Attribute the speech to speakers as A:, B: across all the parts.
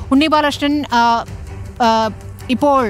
A: ഉണ്ണി ബാലകൃഷ്ണൻ ആ, ആ, ഇപ്പോൾ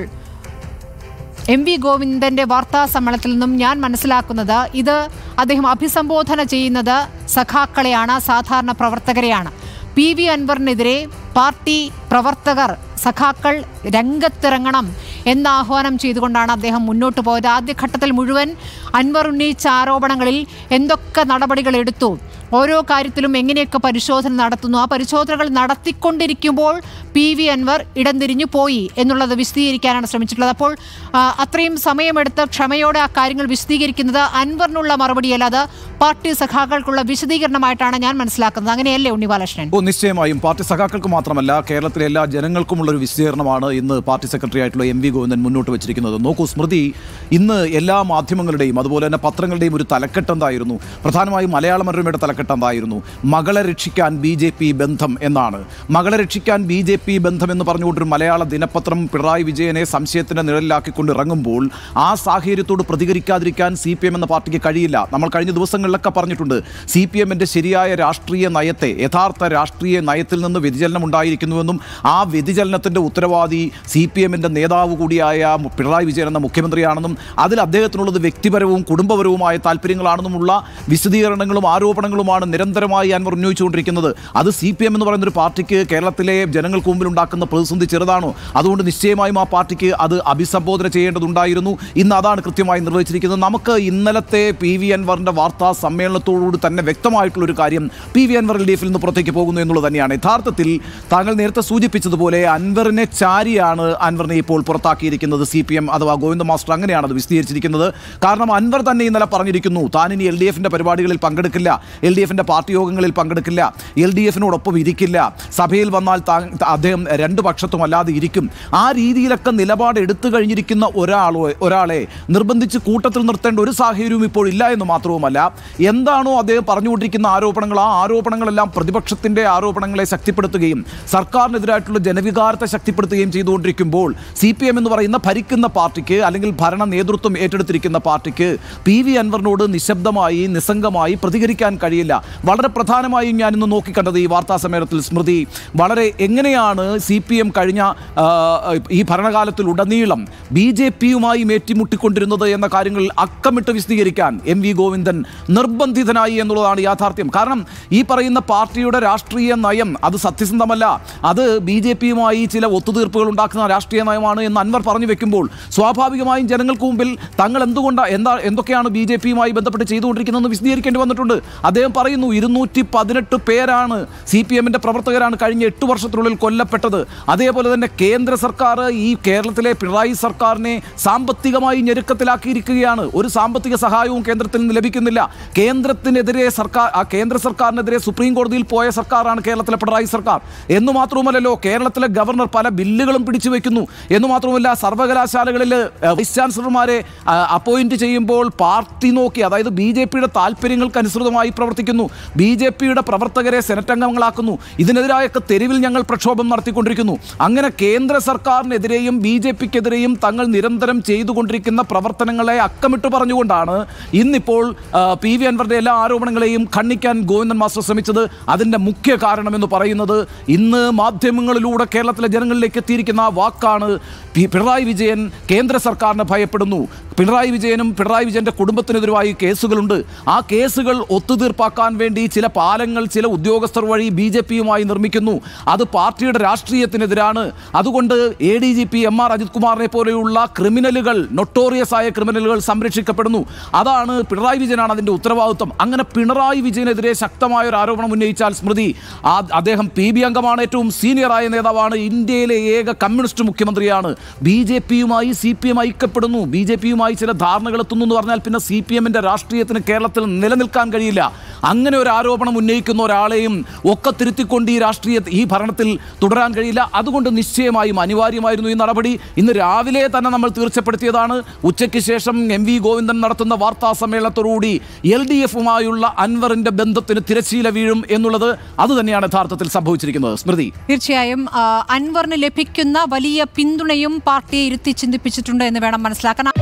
A: എം വി ഗോവിന്ദന്റെ വാർത്താ സമ്മേളനത്തിൽ നിന്നും ഞാൻ മനസ്സിലാക്കുന്നത് ഇത് അദ്ദേഹം അഭിസംബോധന ചെയ്യുന്നത് സഖാക്കളെയാണ് സാധാരണ പ്രവർത്തകരെയാണ് പി വി അൻവറിനെതിരെ പാർട്ടി പ്രവർത്തകർ സഖാക്കൾ രംഗത്തിറങ്ങണം എന്ന ആഹ്വാനം ചെയ്തുകൊണ്ടാണ് അദ്ദേഹം മുന്നോട്ട് പോയത് ആദ്യഘട്ടത്തിൽ മുഴുവൻ അൻവർ ഉന്നയിച്ച ആരോപണങ്ങളിൽ എന്തൊക്കെ നടപടികൾ എടുത്തു ഓരോ കാര്യത്തിലും എങ്ങനെയൊക്കെ പരിശോധന നടത്തുന്നു ആ പരിശോധനകൾ നടത്തിക്കൊണ്ടിരിക്കുമ്പോൾ പി വി അൻവർ ഇടം തിരിഞ്ഞു പോയി എന്നുള്ളത് വിശദീകരിക്കാനാണ് ശ്രമിച്ചിട്ടുള്ളത് അപ്പോൾ ആ, അത്രയും സമയമെടുത്ത് ക്ഷമയോടെ ആ കാര്യങ്ങൾ വിശദീകരിക്കുന്നത് അൻവറിനുള്ള മറുപടിയല്ല അത് പാർട്ടി സഖാക്കൾക്കുള്ള വിശദീകരണമായിട്ടാണ് ഞാൻ മനസ്സിലാക്കുന്നത് അങ്ങനെയല്ലേ ഉണ്ണി ബാലകൃഷ്ണൻ
B: ഓ നിശ്ചയമായും പാർട്ടി സഖാക്കൾക്ക് മാത്രമല്ല കേരളത്തിലെ എല്ലാ ജനങ്ങൾക്കുമുള്ള ഒരു വിശദീകരണമാണ് ഇന്ന് പാർട്ടി സെക്രട്ടറി ആയിട്ടുള്ള എം വി ഗോവിന്ദൻ മുന്നോട്ട് വെച്ചിരിക്കുന്നത് നോക്കൂ സ്മൃതി ഇന്ന് എല്ലാ മാധ്യമങ്ങളുടെയും അതുപോലെ തന്നെ പത്രങ്ങളുടെയും ഒരു തലക്കെട്ട് എന്തായിരുന്നു പ്രധാനമായും മലയാള മനോരമയുടെ തലക്കെട്ട് എന്തായിരുന്നു മകളെ രക്ഷിക്കാൻ ബി ജെ പി ബന്ധം എന്നാണ് മകളെ രക്ഷിക്കാൻ ബി ജെ പി ബന്ധം എന്ന് പറഞ്ഞുകൊണ്ടൊരു മലയാള ദിനപത്രം പിണറായി വിജയനെ സംശയത്തിന്റെ നിഴലിലാക്കിക്കൊണ്ട് ഇറങ്ങുമ്പോൾ ആ സാഹചര്യത്തോട് പ്രതികരിക്കാതിരിക്കാൻ സി പി എം എന്ന പാർട്ടിക്ക് കഴിയില്ല നമ്മൾ കഴിഞ്ഞ ദിവസങ്ങളിലൊക്കെ പറഞ്ഞിട്ടുണ്ട് സി പി എമ്മിന്റെ ശരിയായ രാഷ്ട്രീയ നയത്തെ യഥാർത്ഥ രാഷ്ട്രീയ നയത്തിൽ നിന്ന് വ്യതിചലനം ഉണ്ടായിരിക്കുന്നുവെന്നും ആ വ്യതിചലനത്തിന്റെ ഉത്തരവാദി സി പി എമ്മിന്റെ നേതാവ് കൂടിയായ മു- പിണറായി വിജയൻ എന്ന മുഖ്യമന്ത്രിയാണെന്നും അതിൽ അദ്ദേഹത്തിനുള്ളത് വ്യക്തിപരവും കുടുംബപരവുമായ താല്പര്യങ്ങളാണെന്നുമുള്ള വിശദീകരണങ്ങളും ആരോപണങ്ങളുമാണ് നിരന്തരമായി അൻവർ ഉന്നയിച്ചുകൊണ്ടിരിക്കുന്നത് അത് സി പി എം എന്ന് പറയുന്ന ഒരു പാർട്ടിക്ക് കേരളത്തിലെ ജനങ്ങൾക്ക് മുമ്പിൽ ഉണ്ടാക്കുന്ന പ്രതിസന്ധി ചെറുതാണോ അതുകൊണ്ട് നിശ്ചയമായും ആ പാർട്ടിക്ക് അത് അഭിസംബോധന ചെയ്യേണ്ടതുണ്ടായിരുന്നു ഇന്ന് അതാണ് കൃത്യമായി നിർവഹിച്ചിരിക്കുന്നത് നമുക്ക് ഇന്നലത്തെ പി വി അൻവറിന്റെ വാർത്താ സമ്മേളനത്തോടുകൂടി തന്നെ വ്യക്തമായിട്ടുള്ള ഒരു കാര്യം P V Anvar L D എഫിൽ നിന്ന് പുറത്തേക്ക് പോകുന്നു എന്നുള്ളത് തന്നെയാണ് യഥാർത്ഥത്തിൽ താങ്കൾ നേരത്തെ സൂചിപ്പിച്ചതുപോലെ അൻവറിനെ ചാരിയാണ് അൻവറിനെ ഇപ്പോൾ പുറത്താക്കിയിരിക്കുന്നത് സി പി എം അഥവാ ഗോവിന്ദ മാസ്റ്റർ അങ്ങനെയാണ് അത് വിശദീകരിച്ചിരിക്കുന്നത് കാരണം അൻവർ തന്നെ ഇന്നലെ പറഞ്ഞിരിക്കുന്നു താൻ ഇനി എൽ ഡി എഫിന്റെ പരിപാടികളിൽ പങ്കെടുക്കില്ല എൽ ഡി എഫിന്റെ പാർട്ടി യോഗങ്ങളിൽ പങ്കെടുക്കില്ല എൽ ഡി എഫിനോടൊപ്പം ഇരിക്കില്ല സഭയിൽ വന്നാൽ താ- അദ്ദേഹം രണ്ടു പക്ഷത്തും അല്ലാതെ ഇരിക്കും ആ രീതിയിലൊക്കെ നിലപാട് എടുത്തു കഴിഞ്ഞിരിക്കുന്ന ഒരാളോ ഒരാളെ നിർബന്ധിച്ച് കൂട്ടത്തിൽ നിർത്തേണ്ട ഒരു സാഹചര്യവും ഇപ്പോൾ ഇല്ല എന്ന് മാത്രവുമല്ല എന്താണോ അദ്ദേഹം പറഞ്ഞുകൊണ്ടിരിക്കുന്ന ആരോപണങ്ങൾ ആ ആരോപണങ്ങളെല്ലാം പ്രതിപക്ഷത്തിന്റെ ആരോപണങ്ങളെ ശക്തിപ്പെടുത്തുകയും സർക്കാരിനെതിരായിട്ടുള്ള ജനവികാരത്തെ ശക്തിപ്പെടുത്തുകയും ചെയ്തുകൊണ്ടിരിക്കുമ്പോൾ സി പി എം എന്ന് പറയുന്ന ഭരിക്കുന്ന പാർട്ടിക്ക് അല്ലെങ്കിൽ ഭരണ നേതൃത്വം ഏറ്റെടുത്തിരിക്കുന്ന പാർട്ടിക്ക് പി വി അൻവറിനോട് നിശബ്ദമായി നിസ്സംഗമായി പ്രതികരിക്കാൻ കഴിയില്ല വളരെ പ്രധാനമായും ഞാൻ ഇന്ന് നോക്കിക്കണ്ടത് ഈ വാർത്താ സമ്മേളനത്തിൽ സ്മൃതി വളരെ എങ്ങനെയാണ് സി പി എം കഴിഞ്ഞ ആ, ഈ ഭരണകാലത്തിൽ ഉടനീളം ബി ജെ പിയുമായി ഏറ്റുമുട്ടിക്കൊണ്ടിരുന്നത് എന്ന കാര്യങ്ങൾ അക്കമിട്ട് വിശദീകരിക്കാൻ എം വി ഗോവിന്ദൻ നിർബന്ധിതനായി എന്നുള്ളതാണ് യാഥാർത്ഥ്യം കാരണം ഈ പറയുന്ന പാർട്ടിയുടെ രാഷ്ട്രീയ നയം അത് സത്യസന്ധമല്ല അത് ബി ജെ പിയുമായി ചില ഒത്തുതീർപ്പുകൾ ഉണ്ടാക്കുന്ന രാഷ്ട്രീയ നയമാണ് എന്ന് അൻവർ പറഞ്ഞു വെക്കുമ്പോൾ സ്വാഭാവികമായും ജനങ്ങൾക്ക് മുമ്പിൽ തങ്ങൾ എന്തുകൊണ്ടാണ് എന്താ എന്തൊക്കെയാണ് ബി ജെ പിയുമായി ബന്ധപ്പെട്ട് ചെയ്തുകൊണ്ടിരിക്കുന്നതെന്ന് വിശദീകരിക്കേണ്ടി വന്നിട്ടുണ്ട് അദ്ദേഹം പറയുന്നു ഇരുന്നൂറ്റി പതിനെട്ട് പേരാണ് സി പി എമ്മിന്റെ പ്രവർത്തകരാണ് കഴിഞ്ഞ എട്ട് വർഷത്തിനുള്ളിൽ കൊല്ലപ്പെട്ടത് അതേപോലെ തന്നെ കേന്ദ്ര സർക്കാർ ഈ കേരളത്തിലെ പിണറായി സർക്കാരിനെ സാമ്പത്തികമായി ഞെരുക്കത്തിലാക്കിയിരിക്കുകയാണ് ഒരു സാമ്പത്തിക സഹായവും കേന്ദ്രത്തിൽ നിന്ന് ലഭിക്കുന്നില്ല കേന്ദ്രത്തിനെതിരെ സർക്കാർ ആ കേന്ദ്ര സർക്കാരിനെതിരെ സുപ്രീം കോടതിയിൽ പോയ സർക്കാരാണ് കേരളത്തിലെ പിണറായി സർക്കാർ എന്ന് മാത്രവുമല്ലല്ലോ കേരളത്തിലെ ഗവർണർ പല ബില്ലുകളും പിടിച്ചു വെക്കുന്നു എന്ന് മാത്രമല്ല സർവകലാശാലകളിൽ ഏഹ്, വൈസ് ചാൻസലർമാരെ അപ്പോയിന്റ് ചെയ്യുമ്പോൾ പാർട്ടി നോക്കി അതായത് ബി ജെ പിയുടെ താല്പര്യങ്ങൾക്ക് അനുസൃതമായി പ്രവർത്തിക്കുന്നു ബി ജെ പിയുടെ പ്രവർത്തകരെ സെനറ്റ് അംഗങ്ങളാക്കുന്നു ഇതിനെതിരായൊക്കെ തെരുവിൽ ഞങ്ങൾ പ്രക്ഷോഭം നടത്തിക്കൊണ്ടിരിക്കുന്നു അങ്ങനെ കേന്ദ്ര സർക്കാരിനെതിരെയും ബി ജെ പിക്കെതിരെയും തങ്ങൾ നിരന്തരം ചെയ്തുകൊണ്ടിരിക്കുന്ന പ്രവർത്തനങ്ങളെ അക്കമിട്ട് പറഞ്ഞുകൊണ്ടാണ് ഇന്നിപ്പോൾ ആ, പി വി അൻവറിന്റെ എല്ലാ ആരോപണങ്ങളെയും ഖണ്ഡിക്കാൻ ഗോവിന്ദൻ മാസ്റ്റർ ശ്രമിച്ചത് അതിന്റെ മുഖ്യ കാരണം എന്ന് പറയുന്നത് ഇന്ന് മാധ്യമങ്ങളിലൂടെ കേരളത്തിലെ ജനങ്ങളിലേക്ക് എത്തിയിരിക്കുന്ന ആ വാക്കാണ് പി- പിണറായി വിജയൻ കേന്ദ്ര സർക്കാരിനെ ഭയപ്പെടുന്നു പിണറായി വിജയനും പിണറായി വിജയന്റെ കുടുംബത്തിനെതിരുമായി കേസുകളുണ്ട് ആ കേസുകൾ ഒത്തുതീർപ്പാക്കാൻ വേണ്ടി ചില പാലങ്ങൾ ചില ഉദ്യോഗസ്ഥർ വഴി ബി ജെ പിയുമായി നിർമ്മിക്കുന്നു അത് പാർട്ടിയുടെ രാഷ്ട്രീയത്തിനെതിരാണ് അതുകൊണ്ട് A D G P M R Ajith കുമാറിനെ പോലെയുള്ള ക്രിമിനലുകൾ നൊട്ടോറിയസ് ആയ ക്രിമിനലുകൾ സംരക്ഷിക്കപ്പെടുന്നു അതാണ് പിണറായി വിജയനാണ് അതിന്റെ ഉത്തരവാദിത്വം അങ്ങനെ പിണറായി വിജയനെതിരെ ശക്തമായ ഒരു ആരോപണം ഉന്നയിച്ചാൽ സ്മൃതി ആ അദ്ദേഹം പി ബി അംഗമാണ് ഏറ്റവും സീനിയറായ നേതാവാണ് ഇന്ത്യയിലെ ഏക കമ്മ്യൂണിസ്റ്റ് മുഖ്യമന്ത്രിയാണ് ബി ജെ പിയുമായി സി പി എം ഐക്യപ്പെടുന്നു ബി ജെ പിയുമായി ചില ധാരണകൾ എത്തുന്നു എന്ന് പറഞ്ഞാൽ പിന്നെ സി പി എമ്മിന്റെ രാഷ്ട്രീയത്തിന് കേരളത്തിൽ നിലനിൽക്കാൻ കഴിയില്ല അങ്ങനെ ഒരു ആരോപണം ഉന്നയിക്കുന്ന ഒരാളെയും ഒക്കെ തിരുത്തിക്കൊണ്ട് ഈ രാഷ്ട്രീയ ഈ ഭരണത്തിൽ തുടരാൻ കഴിയില്ല അതുകൊണ്ട് നിശ്ചയമായും അനിവാര്യമായിരുന്നു ഈ നടപടി ഇന്ന് രാവിലെ തന്നെ നമ്മൾ തീർച്ചപ്പെടുത്തിയതാണ് ഉച്ചയ്ക്ക് ശേഷം എം വി ഗോവിന്ദൻ നടത്തുന്ന വാർത്താ സമ്മേളനത്തോടുകൂടി എൽ ഡി എഫുമായുള്ള അൻവറിന്റെ ബന്ധത്തിന് തിരശ്ശീല വീഴും എന്നുള്ളത് അതുതന്നെയാണ് യഥാർത്ഥത്തിൽ സംഭവിച്ചിരിക്കുന്നത് സ്മൃതി
A: തീർച്ചയായും ആ, അൻവറിന് ലഭിക്കുന്ന വലിയ പിന്തുണയും പാർട്ടിയെ ഇരുത്തി ചിന്തിപ്പിച്ചിട്ടുണ്ട് എന്ന് വേണം മനസ്സിലാക്കാൻ